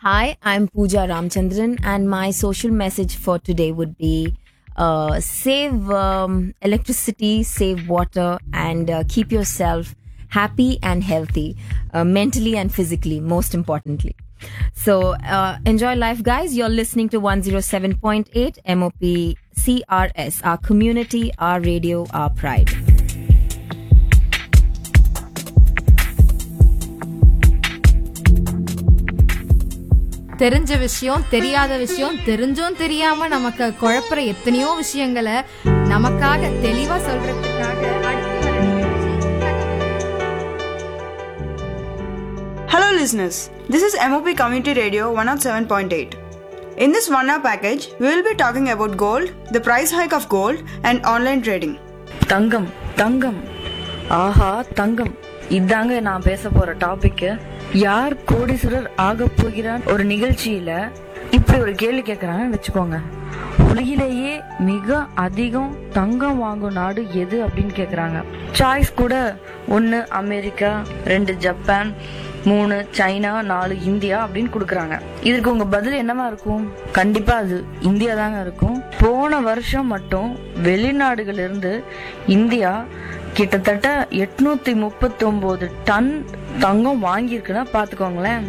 Hi, I'm Pooja Ramchandran, and my social message for today would be uh, save um, electricity, save water, and uh, keep yourself happy and healthy, uh, mentally and physically, most importantly. So uh, enjoy life, guys. You're listening to 107.8 MOP CRS, our community, our radio, our pride. தெரிஞ்ச விஷயம் தெரியாத விஷயம் தெரிஞ்சும் தெரியாம நமக்கு குழப்புற எத்தனையோ விஷயங்களை நமக்காக தெளிவா சொல்றதுக்காக அடுத்து வர நிகழ்ச்சி Hello, listeners. This is MOP Community Radio 107.8. In this one hour package, we will be talking about gold, the price hike of gold, and online trading. தங்கம் தங்கம் ஆஹா தங்கம் இதாங்க நான் பேச போற டாபிக் யார் கோடீஸ்வரர் ஆக போகிறான் ஒரு நிகழ்ச்சியில இப்படி ஒரு கேள்வி கேட்கறாங்கன்னு வச்சுக்கோங்க உலகிலேயே மிக அதிகம் தங்கம் வாங்கும் நாடு எது அப்படின்னு கேக்குறாங்க சாய்ஸ் கூட ஒன்னு அமெரிக்கா ரெண்டு ஜப்பான் மூணு சைனா நாலு இந்தியா அப்படின்னு கொடுக்கறாங்க இதுக்கு உங்க பதில் என்னவா இருக்கும் கண்டிப்பா அது இந்தியா தாங்க இருக்கும் போன வருஷம் மட்டும் வெளிநாடுகள் இருந்து இந்தியா கிட்டத்தட்ட எட்நூத்தி முப்பத்தி ஒன்பது டன் தங்கம் வாங்கியிருக்குன்னா பாத்துக்கோங்களேன்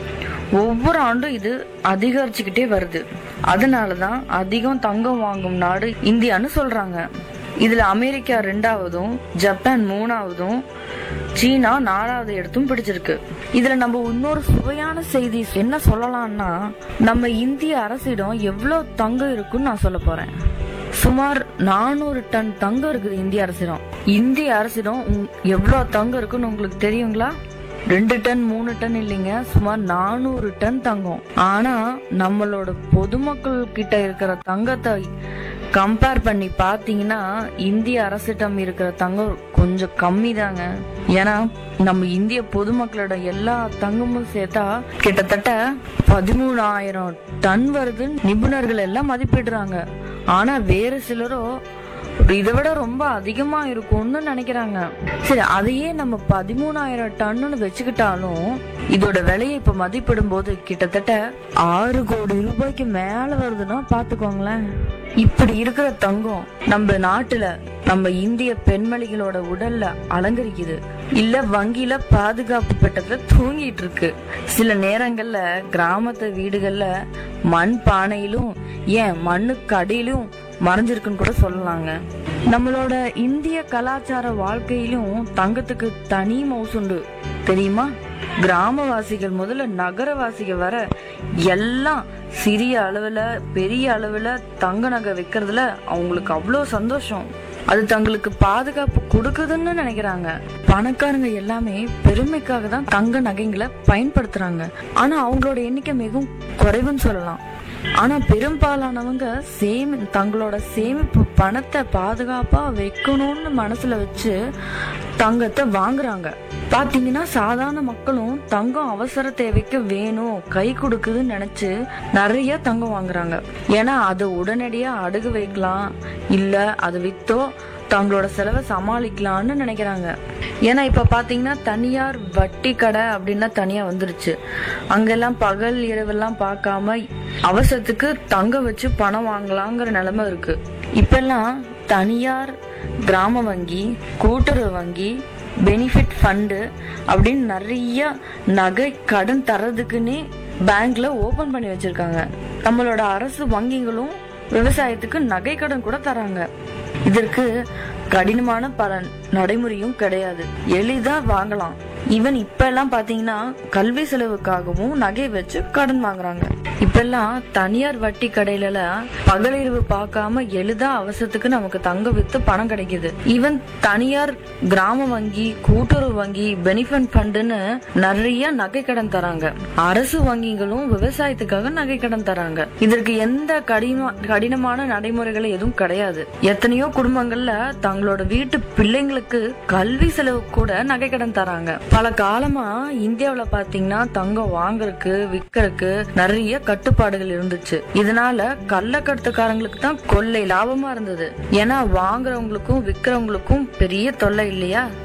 ஒவ்வொரு ஆண்டும் இது அதிகரிச்சுக்கிட்டே வருது அதனாலதான் அதிகம் தங்கம் வாங்கும் நாடு இந்தியான்னு சொல்றாங்க இதுல அமெரிக்கா ரெண்டாவதும் ஜப்பான் மூணாவதும் சீனா நாலாவது இடத்தும் பிடிச்சிருக்கு இதுல நம்ம இன்னொரு சுவையான செய்தி என்ன சொல்லலாம்னா நம்ம இந்திய அரசிடம் எவ்வளவு தங்கம் இருக்குன்னு நான் சொல்ல போறேன் சுமார் நானூறு டன் தங்கம் இருக்குது இந்திய அரசிடம் இந்திய அரசிடம் உங்- எவ்வளவு தங்கம் இருக்குன்னு உங்களுக்கு தெரியுங்களா ரெண்டு டன் மூணு டன் இல்லைங்க சுமார் நானூறு டன் தங்கம் ஆனா நம்மளோட பொதுமக்கள் கிட்ட இருக்கிற தங்கத்தை கம்பேர் பண்ணி பாத்தீங்கன்னா இந்திய அரசிடம் இருக்கிற தங்கம் கொஞ்சம் கம்மி தாங்க ஏன்னா நம்ம இந்திய பொதுமக்களோட எல்லா தங்கமும் சேர்த்தா கிட்டத்தட்ட பதிமூணாயிரம் டன் வருதுன்னு நிபுணர்கள் எல்லாம் மதிப்பிடுறாங்க ஆனா வேறு சிலரோ இதை விட ரொம்ப அதிகமா இருக்கும்னு நினைக்கிறாங்க சரி அதையே நம்ம பதிமூணாயிரம் டன்னு வச்சுக்கிட்டாலும் இதோட விலையை இப்ப மதிப்பிடும் போது கிட்டத்தட்ட ஆறு கோடி ரூபாய்க்கு மேல வருதுன்னா பாத்துக்கோங்களேன் இப்படி இருக்கிற தங்கம் நம்ம நாட்டுல நம்ம இந்திய பெண்மணிகளோட உடல்ல அலங்கரிக்குது இல்ல வங்கியில பாதுகாப்பு பெட்டத்துல தூங்கிட்டு இருக்கு சில நேரங்கள்ல கிராமத்து வீடுகள்ல மண் பானையிலும் ஏன் மண்ணுக்கு அடியிலும் மறைஞ்சிருக்குன்னு கூட சொல்லலாங்க நம்மளோட இந்திய கலாச்சார வாழ்க்கையிலும் தங்கத்துக்கு தனி மவுசுண்டு தெரியுமா கிராமவாசிகள் முதல்ல நகரவாசிகள் வர எல்லாம் சிறிய அளவுல பெரிய அளவுல தங்க நகை வைக்கிறதுல அவங்களுக்கு அவ்வளோ சந்தோஷம் அது தங்களுக்கு பாதுகாப்பு கொடுக்குதுன்னு நினைக்கிறாங்க பணக்காரங்க எல்லாமே பெருமைக்காக தான் தங்க நகைங்களை பயன்படுத்துறாங்க ஆனா அவங்களோட எண்ணிக்கை மிகவும் குறைவுன்னு சொல்லலாம் ஆனா பெரும்பாலானவங்க சேமி தங்களோட சேமிப்பு பணத்தை பாதுகாப்பா வைக்கணும்னு மனசுல வச்சு தங்கத்தை வாங்குறாங்க பாத்தீங்கன்னா சாதாரண மக்களும் தங்கம் அவசர தேவைக்கு வேணும் கை கொடுக்குதுன்னு நினைச்சு நிறைய தங்கம் வாங்குறாங்க ஏன்னா அதை உடனடியா அடகு வைக்கலாம் இல்ல அதை வித்தோ தங்களோட செலவை சமாளிக்கலாம்னு நினைக்கிறாங்க ஏன்னா இப்ப பாத்தீங்கன்னா தனியார் வட்டி கடை அப்படின்னா தனியா வந்துருச்சு அங்கெல்லாம் பகல் இரவெல்லாம் பார்க்காம அவசரத்துக்கு தங்க வச்சு பணம் வாங்கலாங்கிற நிலைமை இருக்கு இப்பெல்லாம் தனியார் கிராம வங்கி கூட்டுறவு வங்கி பெனிஃபிட் ஃபண்டு அப்படின்னு நிறைய நகை கடன் தரதுக்குன்னே பேங்க்ல ஓபன் பண்ணி வச்சிருக்காங்க நம்மளோட அரசு வங்கிகளும் விவசாயத்துக்கு நகை கடன் கூட தராங்க இதற்கு கடினமான பல நடைமுறையும் கிடையாது எளிதா வாங்கலாம் ஈவன் இப்ப எல்லாம் பாத்தீங்கன்னா கல்வி செலவுக்காகவும் நகை வச்சு கடன் வாங்குறாங்க இப்ப எல்லாம் தனியார் வட்டி கடையில பகலிரவு பார்க்காம எளிதா அவசரத்துக்கு நமக்கு தங்க வித்து பணம் கிடைக்குது ஈவன் தனியார் கிராம வங்கி கூட்டுறவு வங்கி பெனிஃபிட் ஃபண்டுன்னு நிறைய நகை கடன் தராங்க அரசு வங்கிகளும் விவசாயத்துக்காக நகை கடன் தராங்க இதற்கு எந்த கடின கடினமான நடைமுறைகள் எதுவும் கிடையாது எத்தனையோ குடும்பங்கள்ல தங்களோட வீட்டு பிள்ளைங்களுக்கு கல்வி செலவு கூட நகை கடன் தராங்க பல காலமா இந்தியாவுல பாத்தீங்கன்னா தங்கம் வாங்குறதுக்கு விற்கறதுக்கு நிறைய கட்டுப்பாடுகள் இருந்துச்சு இதனால கள்ளக்கடத்துக்காரங்களுக்கு தான் கொள்ளை லாபமா இருந்தது ஏன்னா வாங்குறவங்களுக்கும் விற்கிறவங்களுக்கும் பெரிய தொல்லை இல்லையா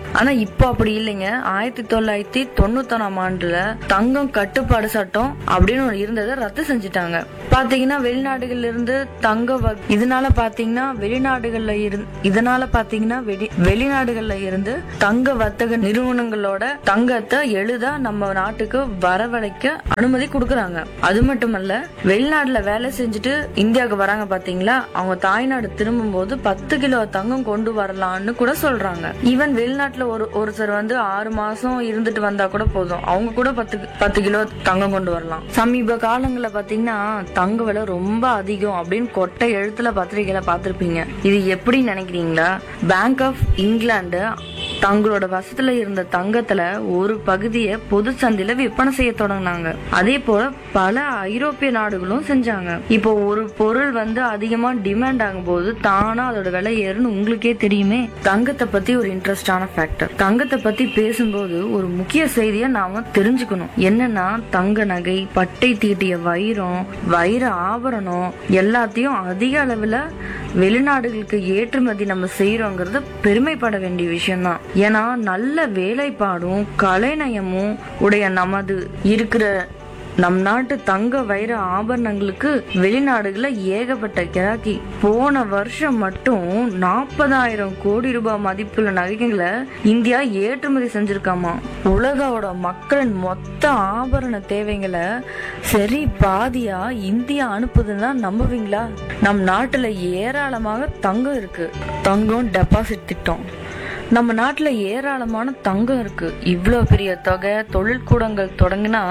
ஆனா இப்போ அப்படி இல்லைங்க ஆயிரத்தி தொள்ளாயிரத்தி தொண்ணூத்தொன்னாம் ஆண்டுல தங்கம் கட்டுப்பாடு சட்டம் அப்படின்னு ஒண்ணு இருந்ததை ரத்து செஞ்சுட்டாங்க பாத்தீங்கன்னா வெளிநாடுகள்ல இருந்து தங்க வ- இதனால பாத்தீங்கன்னா வெளிநாடுகள்ல இருந்து இதனால பாத்தீங்கன்னா வெளி வெளிநாடுகள்ல இருந்து தங்க வர்த்தக நிறுவனங்களோட தங்கத்தை எளிதா நம்ம நாட்டுக்கு வரவழைக்க அனுமதி கொடுக்கறாங்க அது மட்டுமல்ல வெளிநாட்டுல வேலை செஞ்சுட்டு இந்தியாவுக்கு வராங்க பாத்தீங்களா அவங்க தாய்நாடு திரும்பும் போது பத்து கிலோ தங்கம் கொண்டு வரலாம்னு கூட சொல்றாங்க ஈவன் வெளிநாட்டுல ஒரு ஒருத்தர் வந்து ஆறு மாசம் இருந்துட்டு வந்தா கூட போதும் அவங்க கூட பத்து பத்து கிலோ தங்கம் கொண்டு வரலாம் சமீப காலங்கள்ல பாத்தீங்கன்னா தங்க விலை ரொம்ப அதிகம் அப்படின்னு கொட்டை எழுத்துல பத்திரிகையில பாத்திருப்பீங்க இது எப்படி நினைக்கிறீங்களா பேங்க் ஆஃப் இங்கிலாந்து தங்களோட வசத்துல இருந்த தங்கத்துல ஒரு பகுதியை பொது சந்தையில விற்பனை செய்ய தொடங்கினாங்க அதே போல பல ஐரோப்பிய நாடுகளும் செஞ்சாங்க இப்போ ஒரு பொருள் வந்து அதிகமா டிமாண்ட் ஆகும் போது தானா அதோட விலை ஏறுன்னு உங்களுக்கே தெரியுமே தங்கத்தை பத்தி ஒரு இன்ட்ரெஸ்டான ஃபேக்டர் தங்கத்தை பத்தி பேசும்போது ஒரு முக்கிய செய்தியை நாம தெரிஞ்சுக்கணும் என்னன்னா தங்க நகை பட்டை தீட்டிய வைரம் வைர ஆபரணம் எல்லாத்தையும் அதிக அளவுல வெளிநாடுகளுக்கு ஏற்றுமதி நம்ம செய்யறோங்கிறது பெருமைப்பட வேண்டிய விஷயம்தான் ஏன்னா நல்ல வேலைப்பாடும் கலைநயமும் உடைய நமது இருக்கிற நம் நாட்டு தங்க வைர ஆபரணங்களுக்கு வெளிநாடுகள்ல ஏகப்பட்ட கிராக்கி போன வருஷம் மட்டும் நாற்பதாயிரம் கோடி ரூபாய் மதிப்புள்ள நகைகளை இந்தியா ஏற்றுமதி செஞ்சிருக்காமா உலகோட மக்களின் மொத்த ஆபரண தேவைகளை சரி பாதியா இந்தியா அனுப்புதுன்னா நம்புவீங்களா நம் நாட்டுல ஏராளமாக தங்கம் இருக்கு தங்கம் டெபாசிட் திட்டம் நம்ம நாட்டுல ஏராளமான தங்கம் இருக்கு இவ்வளோ பெரிய தொகை தொழிற்கூடங்கள் தொடங்கினா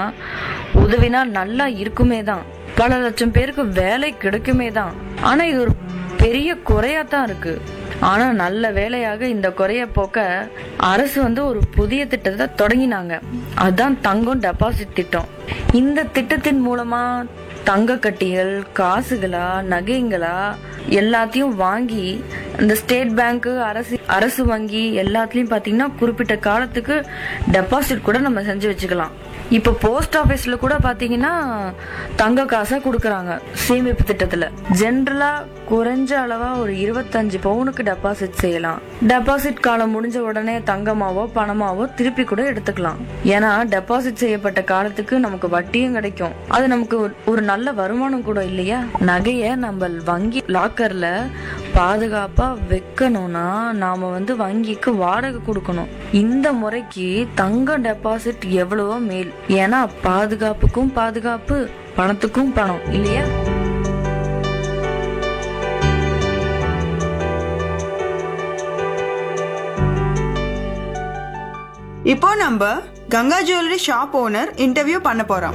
உதவினா நல்லா இருக்குமே தான் பல லட்சம் பேருக்கு வேலை கிடைக்குமே தான் ஆனா இது ஒரு பெரிய குறையா தான் இருக்கு ஆனா நல்ல வேலையாக இந்த குறைய போக்க அரசு வந்து ஒரு புதிய திட்டத்தை தொடங்கினாங்க அதுதான் தங்கம் டெபாசிட் திட்டம் இந்த திட்டத்தின் மூலமா தங்க கட்டிகள் காசுகளா நகைங்களா எல்லாத்தையும் வாங்கி இந்த ஸ்டேட் பேங்க் அரசு அரசு வங்கி எல்லாத்துலயும் பாத்தீங்கன்னா குறிப்பிட்ட காலத்துக்கு டெபாசிட் கூட நம்ம செஞ்சு வச்சுக்கலாம் இப்ப போஸ்ட் ஆபீஸ்ல கூட பாத்தீங்கன்னா தங்க காசை கொடுக்கறாங்க சேமிப்பு திட்டத்துல ஜென்ரலா குறைஞ்ச அளவா ஒரு இருபத்தஞ்சு பவுனுக்கு டெபாசிட் செய்யலாம் டெபாசிட் காலம் முடிஞ்ச உடனே தங்கமாவோ பணமாவோ திருப்பி கூட எடுத்துக்கலாம் ஏன்னா டெபாசிட் செய்யப்பட்ட காலத்துக்கு நமக்கு வட்டியும் கிடைக்கும் அது நமக்கு ஒரு- ஒரு நல்ல வருமானம் கூட இல்லையா நகைய நம்ம வங்கி லாக்கர்ல பாதுகாப்பா வைக்கணும்னா நாம வந்து வங்கிக்கு வாடகை கொடுக்கணும் இந்த முறைக்கு தங்க டெபாசிட் எவ்வளவோ மேல் ஏன்னா பாதுகாப்புக்கும் பாதுகாப்பு பணத்துக்கும் பணம் இல்லையா இப்போ நம்ம Ganga jewellery shop owner interview பண்ண போறோம்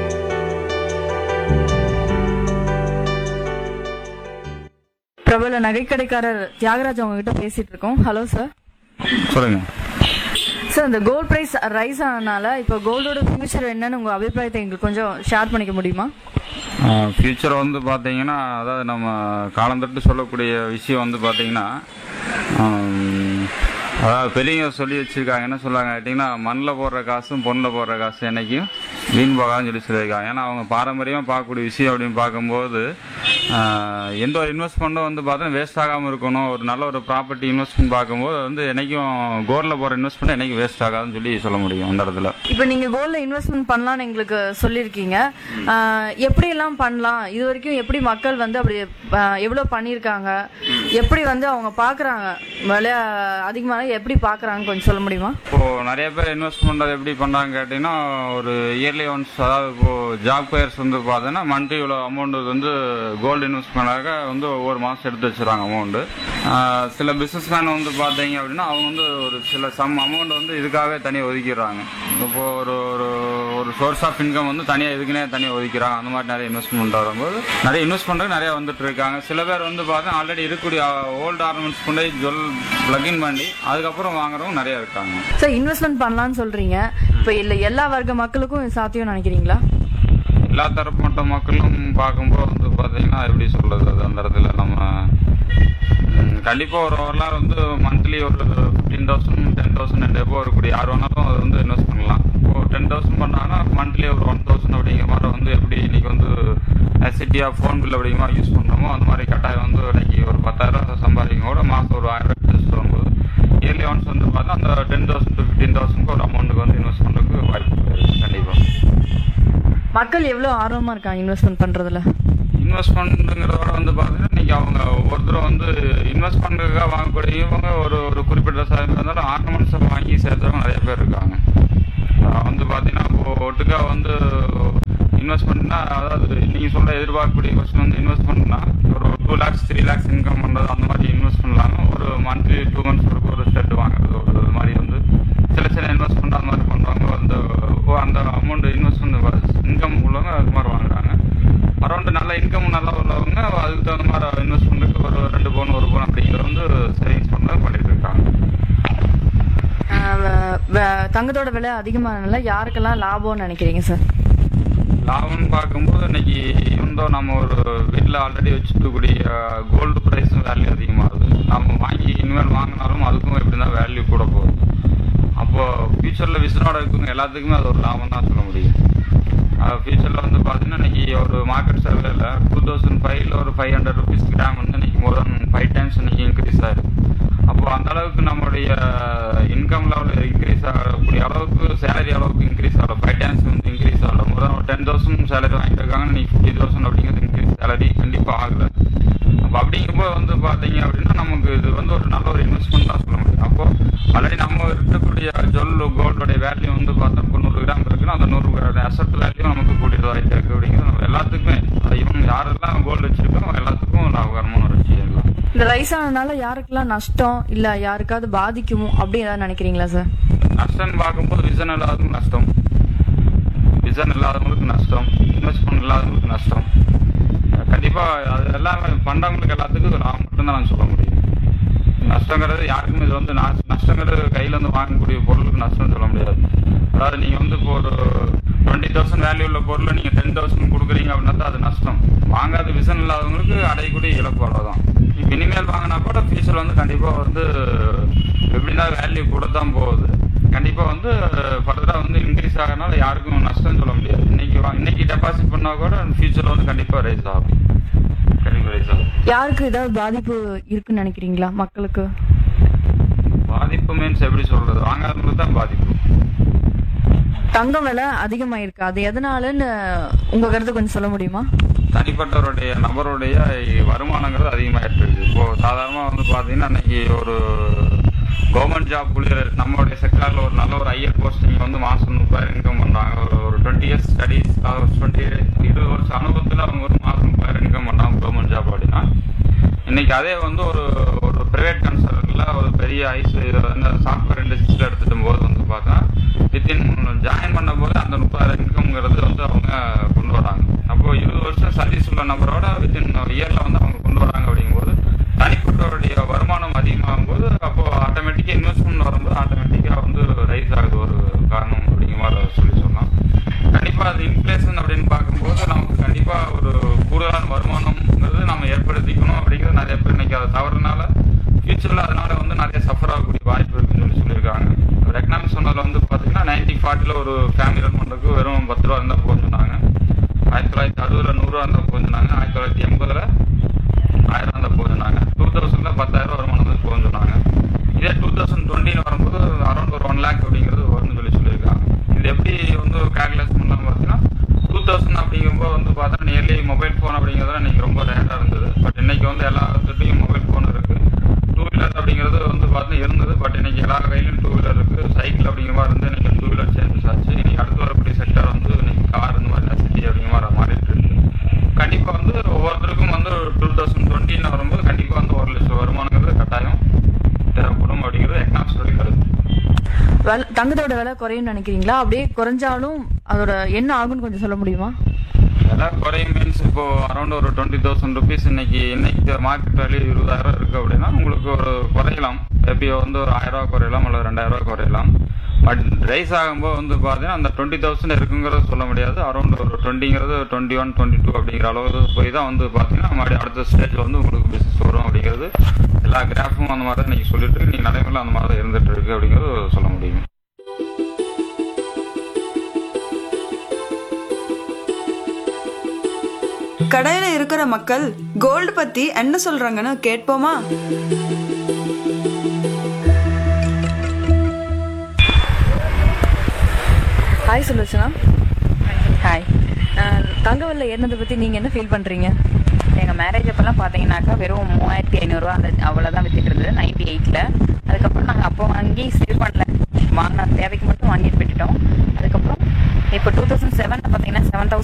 பிரபல நகைக்கடைக்காரர் தியாகராஜ் அவங்க கிட்ட பேசிட்டு இருக்கோம் ஹலோ சார் சொல்லுங்க சார் இந்த கோல்ட் பிரைஸ் ரைஸ் ஆனனால இப்போ கோல்டோட ஃபியூச்சர் என்னன்னு உங்க அபிப்பிராயத்தை எங்களுக்கு கொஞ்சம் ஷேர் பண்ணிக்க முடியுமா ஃபியூச்சர் வந்து பார்த்தீங்கன்னா அதாவது நம்ம காலந்தொட்டு சொல்லக்கூடிய விஷயம் வந்து பார்த்தீங்கன்னா ஆம், அதாவது பெரியவங்க சொல்லி வச்சிருக்காங்க என்ன சொல்றாங்க கேட்டிங்கன்னா மண்ணில் போடுற காசும் பொண்ணில் போடுற காசு என்னைக்கும் வீண் போகாதுன்னு சொல்லி சொல்லியிருக்காங்க ஏன்னா அவங்க பாரம்பரியமாக பார்க்கக்கூடிய விஷயம் அப்படின்னு பார்க்கும்போது ஆஹ், எந்த ஒரு இன்வெஸ்ட்மெண்ட்டும் வந்து பார்த்தீங்கன்னா வேஸ்ட் ஆகாமல் இருக்கணும் ஒரு நல்ல ஒரு ப்ராப்பர்ட்டி இன்வெஸ்ட்மெண்ட் பார்க்கும்போது அது வந்து என்னைக்கும் கோல்டில் போகிற இன்வெஸ்ட்மெண்ட் என்னைக்கும் வேஸ்ட் ஆகாதுன்னு சொல்லி சொல்ல முடியும் அந்த இடத்துல இப்போ நீங்க கோல்ட்ல இன்வெஸ்ட்மெண்ட் பண்ணலாம்னு எங்களுக்கு சொல்லியிருக்கீங்க ஆஹ், எப்படி எல்லாம் பண்ணலாம் இது வரைக்கும் எப்படி மக்கள் வந்து அப்படி ஆஹ், எவ்வளவு பண்ணியிருக்காங்க எப்படி வந்து அவங்க பாக்குறாங்க விலை அதிகமாக எப்படி பாக்குறாங்க கொஞ்சம் சொல்ல முடியுமா இப்போ நிறைய பேர் இன்வெஸ்ட் பண்றது எப்படி பண்றாங்க கேட்டீங்கன்னா ஒரு இயர்லி ஒன்ஸ் அதாவது இப்போ ஜாப் பேர்ஸ் வந்து பார்த்தீங்கன்னா மந்த்லி இவ்வளோ அமௌண்ட் வந்து கோல்டு இன்வெஸ்ட் பண்ணாக்க வந்து ஒவ்வொரு மாசம் எடுத்து வச்சிருக்காங்க அமௌண்ட் சில பிசினஸ் மேன் வந்து பார்த்தீங்க அப்படின்னா அவங்க வந்து ஒரு சில சம் அமௌண்ட் வந்து இதுக்காகவே தனியாக ஒதுக்கிடுறாங்க இப்போ ஒரு ஒரு ஒரு சோர்ஸ் ஆஃப் இன்கம் வந்து தனியாக இதுக்குன்னே தனியாக ஒதுக்கிறாங்க அந்த மாதிரி நிறைய இன்வெஸ்ட்மெண்ட் வரும்போது நிறைய இன்வெஸ்ட் பண்ணுறது நிறைய வந்துட்டு இருக்காங்க சில பேர் வந்து பார்த்தா ஆல்ரெடி இருக்கக்கூடிய ஓல்டு ஆர்னமெண்ட்ஸ் கொண்டு போய் ஜுவல் பிளக்இன் பண்ணி அதுக்கப்புறம் வாங்குறவங்க நிறைய இருக்காங்க சார் இன்வெஸ்ட்மெண்ட் பண்ணலாம்னு சொல்றீங்க இப்போ இல்ல எல்லா வர்க்க மக்களுக்கும் இது சாத்தியம் நினைக்கிறீங்களா எல்லா தரப்பட்ட மக்களும் பார்க்கும்போது வந்து பார்த்தீங்கன்னா எப்படி சொல்றது அது அந்த இடத்துல நம்ம ம், கண்டிப்பா ஒரு வரலாறு வந்து மந்த்லி ஒரு fifteen thousand ten thousand and எபோ இருக்கக்கூடிய யார் வேணாலும் அது வந்து இன்வெஸ்ட் பண்ணலாம் இப்போ டென் தௌசண்ட் பண்ணாங்கன்னா மந்த்லி ஒரு ஒன் தௌசண்ட் அப்படிங்கிற மாதிரி வந்து எப்படி இன்னைக்கு வந்து எஸ்சிட்டியா ஃபோன் பில் அப்படிங்கிற மாதிரி யூஸ் பண்றோமோ அந்த மாதிரி கட்டாயம் வந்து இன்னைக்கு ஒரு பத்தாயிரம் சம்பாதிக்கும் கூட மாசம் ஒரு ஆயிரம் ரூபாய் வரும்போது இயர்லி ஒன்ஸ் வந்து பார்த்தா அந்த டென் தௌசண்ட் டு ஃபிஃப்டீன் தௌசண்ட்க்கு ஒரு அமௌண்ட்டுக்கு வந்து இன்வெஸ்ட் பண்ணுறதுக்கு வாய்ப்பு இருக்கு கண்டிப்பாக மக்கள் எவ்வளவு ஆர்வமா இருக்காங்க இன்வெஸ்ட்மெண்ட் பண்றதுல இன்வெஸ்ட்மெண்ட்டுங்கிறதோட வந்து பார்த்தீங்கன்னா இன்னைக்கு அவங்க ஒருத்தர் வந்து இன்வெஸ்ட்மெண்ட்டுக்காக வாங்கக்கூடியவங்க ஒரு ஒரு குறிப்பிட்ட சதவீதம் இருந்தாலும் ஆர்னமெண்ட்ஸை வாங்கி சேர்த்தவங்க நிறைய பேர் இருக்காங்க ஆஹ் வந்து பார்த்தீங்கன்னா இப்போ ஒட்டுக்கா வந்து இன்வெஸ்ட்மெண்ட்னா அதாவது நீங்கள் சொல்ற எதிர்பார்க்கக்கூடிய கொஸ்டின் வந்து இன்வெஸ்ட்மெண்ட்னா ஒரு two lakhs three lakhs income பண்ணுறது அந்த மாதிரி இன்வெஸ்ட் பண்ணலாங்க ஒரு மந்த்லி டூ மந்த்ஸ் ஒரு ஒரு ஸ்டெட் வாங்குறது ஒரு இது மாதிரி வந்து சில சில இன்வெஸ்ட்மெண்ட் அந்த மாதிரி பண்ணுறவங்க வந்து ஓ, அந்த அமௌண்ட் இன்வெஸ்ட்மெண்ட் இன்கம் உள்ளவங்க அது மாதிரி வாங்குறாங்க அரௌண்ட் நல்ல இன்கம் நல்லா உள்ளவங்க அதுக்கு தகுந்த மாதிரி இன்வெஸ்ட்மெண்ட்டுக்கு ஒரு ரெண்டு பவுன் ஒரு பவுன் அப்படிங்கிறது வந்து சேவிங்ஸ் பண்ண பண்ணிட்டு இருக்காங்க ஆஹ் வ- வ- தங்கத்தோட விலை அதிகமானதுனால யாருக்கெல்லாம் லாபம்னு நினைக்கிறீங்க சார் லாபம்னு பார்க்கும்போது இன்னைக்கு இருந்தோ நம்ம ஒரு வீட்டில் ஆல்ரெடி வச்சுருக்கக்கூடிய கோல்டு ப்ரைஸும் வேல்யூ அதிகமாகுது நம்ம வாங்கி இனிமேல் வாங்கினாலும் அதுக்கும் எப்படி தான் வேல்யூ கூட போகுது அப்போ ஃபியூச்சரில் விசனோட இருக்கவங்க எல்லாத்துக்குமே அது ஒரு லாபம் தான் சொல்ல முடியும் ஃபியூச்சரில் வந்து பார்த்தீங்கன்னா இன்னைக்கு ஒரு மார்க்கெட் சர்வேல டூ தௌசண்ட் ஃபைவ்ல ஒரு ஃபைவ் ஹண்ட்ரட் ருபீஸ் கிராம் வந்து இன்னைக்கு மோர் தென் ஃபைவ் டைம்ஸ் இன்னைக்கு இன்க்ரீஸ் ஆயிருக்கு அப்போ அந்த அளவுக்கு நம்மளுடைய இன்கம் லெவல் இன்க்ரீஸ் ஆகக்கூடிய அளவுக்கு சேலரி அளவுக்கு இன்க்ரீஸ் ஆகல ஃபைவ் டைம்ஸ் வந்து இன்க்ரீஸ் ஆகல முதல்ல ஒரு டென் தௌசண்ட் சேலரி வாங்கிட்டு இருக்காங்க இன்னைக்கு ஃபிஃப்டி தௌசண்ட் அப்படிங்கிறது இன்க்ரீஸ் சேலரி கண்டிப்பாக ஆகல அப்போ அப்படிங்கும்போது வந்து பார்த்தீங்க அப்படின்னா நமக்கு இது வந்து ஒரு நல்ல ஒரு இன்வெஸ்ட்மெண்ட் தான் சொல்ல முடியும் அப்போ ஆல்ரெடி நம்ம இருக்கக்கூடிய ஜொல் கோல்டோடைய வேல்யூ வந்து பார்த்தா இப்போ நூறு கிராம் இருக்குன்னா அந்த நூறு கிராம் அசட் வேல்யூ நமக்கு கூட்டிட்டு ஆகிட்டு இருக்கு அப்படிங்கிறது நம்ம எல்லாத்துக்குமே அது இவங்க யாரெல்லாம் கோல்டு வச்சிருக்கோம் அவங்க எல்லாத்துக்கும் லாபகரமான ஒரு விஷயம் தான் இந்த ரைஸ் ஆனதுனால யாருக்கெல்லாம் நஷ்டம் இல்ல யாருக்காவது பாதிக்குமோ அப்படி ஏதாவது நினைக்கிறீங்களா சார் நஷ்டம்னு பார்க்கும்போது விசன் இல்லாதவங்களுக்கு நஷ்டம் விசன் இல்லாதவங்களுக்கு நஷ்டம் இன்வெஸ்ட்மெண்ட் இல்லாதவங்களுக்கு நஷ்டம் கண்டிப்பா அது எல்லாமே பண்றவங்களுக்கு எல்லாத்துக்கும் லாபம் மட்டும்தான் நான் சொல்ல முடியும் நஷ்டங்கிறது யாருக்குமே இது வந்து நஷ்- நஷ்டங்கிறது கையில இருந்து வாங்கக்கூடிய பொருளுக்கு நஷ்டம் சொல்ல முடியாது அதாவது நீங்க வந்து இப்போ ஒரு டுவெண்ட்டி தௌசண்ட் வேல்யூ உள்ள பொருளை நீங்க டென் தௌசண்ட் கொடுக்குறீங்க அப்படின்னா தான் அது நஷ்டம் வாங்காத விசன் இல்லாதவங்களுக்கு அடையக்கூடிய இழப்பு அவ்வளவுதான் இப்போ இனிமேல் வாங்கினா கூட ஃபியூச்சர் வந்து கண்டிப்பா வந்து எப்படின்னா வேல்யூ கூட தான் போகுது கண்டிப்பா வந்து ஃபர்தரா வந்து இன்க்ரீஸ் ஆகிறனால யாருக்கும் நஷ்டம் சொல்ல முடியாது இன்னைக்கு வா- இன்னைக்கு டெபாசிட் பண்ணா கூட ஃபியூச்சர்ல வந்து கண்டிப்பா ரைஸ் ஆகும் கண்டிப்பா ரைஸ் ஆகும் யாருக்கு ஏதாவது பாதிப்பு இருக்குன்னு நினைக்கிறீங்களா மக்களுக்கு பாதிப்பு மீன்ஸ் எப்படி சொல்றது வாங்காதவங்களுக்கு தான் பாதிப்பு தங்கம் விலை அதிகமாயிருக்கு அது எதனாலன்னு உங்க கருத்து கொஞ்சம் சொல்ல முடியுமா தனிப்பட்டவருடைய நபருடைய வருமானங்கிறது அதிகமாயிட்டு இருக்கு இப்போ சாதாரணமா வந்து பாத்தீங்கன்னா இன்னைக்கு ஒரு கவர்மெண்ட் ஜாப் ஊழியர் நம்மளுடைய செக்டார்ல ஒரு நல்ல ஒரு ஐயர் போஸ்டிங் வந்து மாசம் முப்பதாயிரம் இன்கம் பண்றாங்க ஒரு ஒரு டுவெண்ட்டி இயர்ஸ் ஸ்டடிஸ் டுவெண்ட்டி இருபது வருஷம் அனுபவத்துல அவங்க ஒரு மாசம் முப்பதாயிரம் இன்கம் பண்றாங்க கவர்மெண்ட் ஜாப் அப்படின்னா இன்னைக்கு அதே வந்து ஒரு ஒரு பிரைவேட் கன்சல்ட்ல ஒரு பெரிய ஐஸ் சாஃப்ட்வேர் இண்டஸ்ட்ரியில எடுத்துட்டு போது வந்து பார்த்தா வித்தின் ஜாயின் பண்ண போது அந்த முப்பதாயிரம் இன்கம்ங்கிறது வந்து அவங்க கொண்டு வராங்க அப்போ இருபது வருஷம் சர்வீஸ் உள்ள நபரோட வித்தின் இயர்ல வந்து அவங்க கொண்டு வராங்க அப்படிங்கும்போது தனிப்பட்டவருடைய வருமானம் அதிகமாகும் போது அப்போ ஆட்டோமேட்டிக்கா இன்வெஸ்ட்மெண்ட் வரும்போது ஆட்டோமேட்டிக்கா வந்து ரைஸ் ஆகுது ஒரு காரணம் அப்படிங்கிற மாதிரி சொல்லி சொல்லலாம் கண்டிப்பா அது இன்ஃபிளேஷன் அப்படின்னு பார்க்கும்போது நமக்கு கண்டிப்பா ஒரு கூடுதலான வருமானம்ங்கிறது நம்ம ஏற்படுத்திக்கணும் அப்படிங்கிறது நிறைய பேர் இன்னைக்கு அதை தவறுனால ஃபியூச்சர்ல அதனால வந்து நிறைய சஃபர் ஆகக்கூடிய வாய்ப்பு இருக்குன்னு சொல்லி சொல்லியிருக்காங்க ஒரு எக்கனாமிக்ஸ் சொன்னதுல வந்து பாத்தீங்கன்னா நைன்டீன் ஃபார்ட்டில ஒரு ஃபேமிலி ரன் பண்றதுக்கு வெறும் பத்து ரூபா இருந்தா போதும் சொன்னாங்க ஆயிரத்தி தொள்ளாயிரத்தி அறுபதுல நூறு ரூபா இருந்தா போதும் சொன்னாங்க ஆயிரத்தி தொள்ளாயிரத்தி எண்பதுல ஆயிரம் இருந்தா போதும் சொன்னாங்க டூ தௌசண்ட்ல பத்தாயிரம் ரூபா வருமானம் வந்து போதும் சொன்னாங்க இதே டூ தௌசண்ட் டுவெண்ட்டின்னு வரும்போது அரௌண்ட் ஒரு ஒன் லேக் அப்படிங்கிறது வரும்னு சொல்லி சொல்லியிருக்காங்க இது எப்படி வந்து கேல்குலேட் பண்ணலாம் பார்த்தீங்கன்னா டூ தௌசண்ட் அப்படிங்கும்போது வந்து பார்த்தா நியர்லி மொபைல் ஃபோன் அப்படிங்கிறது இன்னைக்கு ரொம்ப ரேட்டாக இருந்தது பட் இன்னைக்கு வந்து எல்லாத்துட்டையும் மொபைல் ஃபோன் இருக்கு டூ வீலர் அப்படிங்கிறது வந்து பார்த்தீங்கன்னா இருந்தது பட் இன்னைக்கு எல்லா கையிலும் டூ வீலர் இருக்கு சைக்கிள் அப்படிங்கிற மாதிரி இருந்து இன்னைக்கு டூ வீலர் சேஞ்சஸ் ஆச்சு இன்னைக்கு அடுத்து வரக்கூடிய செக்டர் வந்து இன்னைக்கு கார் இந்த மாதிரி நெசிட்டி அப்படிங்கிற மாதிரி மாறிட்டு இருக்கு கண்டிப்பா வந்து ஒவ்வொருத்தருக்கும் வந்து டூ தௌசண்ட் டுவெண்ட்டின்னு வரும்போது கண்டிப்பா வந்து ஒரு லட்சம் வருமானங்கிறது கட்டாயம் தேவைப்படும் அப்படிங்கிறது எக்கனாமிக்ஸோட கருத்து விலை தங்கத்தோட விலை குறையும்னு நினைக்கிறீங்களா அப்படியே குறைஞ்சாலும் அதோட என்ன ஆகும்னு கொஞ்சம் சொல்ல முடியுமா விலை குறையும் மீன்ஸ் இப்போ அரௌண்ட் ஒரு டுவெண்ட்டி தௌசண்ட் ருபீஸ் இன்னைக்கு இன்னைக்கு மார்க்கெட் வேல்யூ இருபதாயிரம் இருக்கு அப்படின்னா உங்களுக்கு ஒரு குறையலாம் மேபி வந்து ஒரு ஆயிரம் ரூபாய் குறையலாம் அல்லது ரெண்டாயிரம் ரூபாய் குறையலாம் பட் ரைஸ் ஆகும்போது வந்து பார்த்தீங்கன்னா அந்த டுவெண்ட்டி தௌசண்ட் இருக்குங்கிறது சொல்ல முடியாது அரௌண்ட் ஒரு டுவெண்ட்டிங்கிறது டுவெண்ட்டி ஒன் டுவெண்ட்டி டூ அப்படிங்கிற அளவுக்கு போய் தான் வந்து பார்த்தீங்கன்னா மறுபடியும் அடுத்த ஸ்டேஜில் வந்து உங்களுக்கு பிசினஸ் வரும் அப்படிங்கிறது எல்லா கிராஃபும் அந்த மாதிரி தான் இன்னைக்கு சொல்லிட்டு இருக்கு நீங்க நடைமுறையில் அந்த மாதிரி தான் இருந்துட்டு இருக்கு அப்படிங்கிறது சொல்ல முடியும் கடையில இருக்கிற மக்கள் கோல்டு பத்தி என்ன சொல்றாங்கன்னு கேட்போமா ஹாய் சுலோச்சனா ஹாய் தங்க விலை ஏறினதை பற்றி நீங்கள் என்ன ஃபீல் பண்ணுறீங்க எங்கள் மேரேஜ் அப்போல்லாம் பார்த்தீங்கன்னாக்கா வெறும் மூவாயிரத்தி ஐநூறுரூவா அந்த அவ்வளோதான் வித்துட்டு இருந்தது நைன்டி எயிட்டில் அதுக்கப்புறம் நாங்கள் அப்போ வாங்கி சேவ் பண்ணல வாங்கின தேவைக்கு மட்டும் வாங்கிட்டு விட்டுட்டோம் அதுக்கப்புறம் இப்போ டூ தௌசண்ட் செவனில் பார்த்தீங்கன்னா செவன்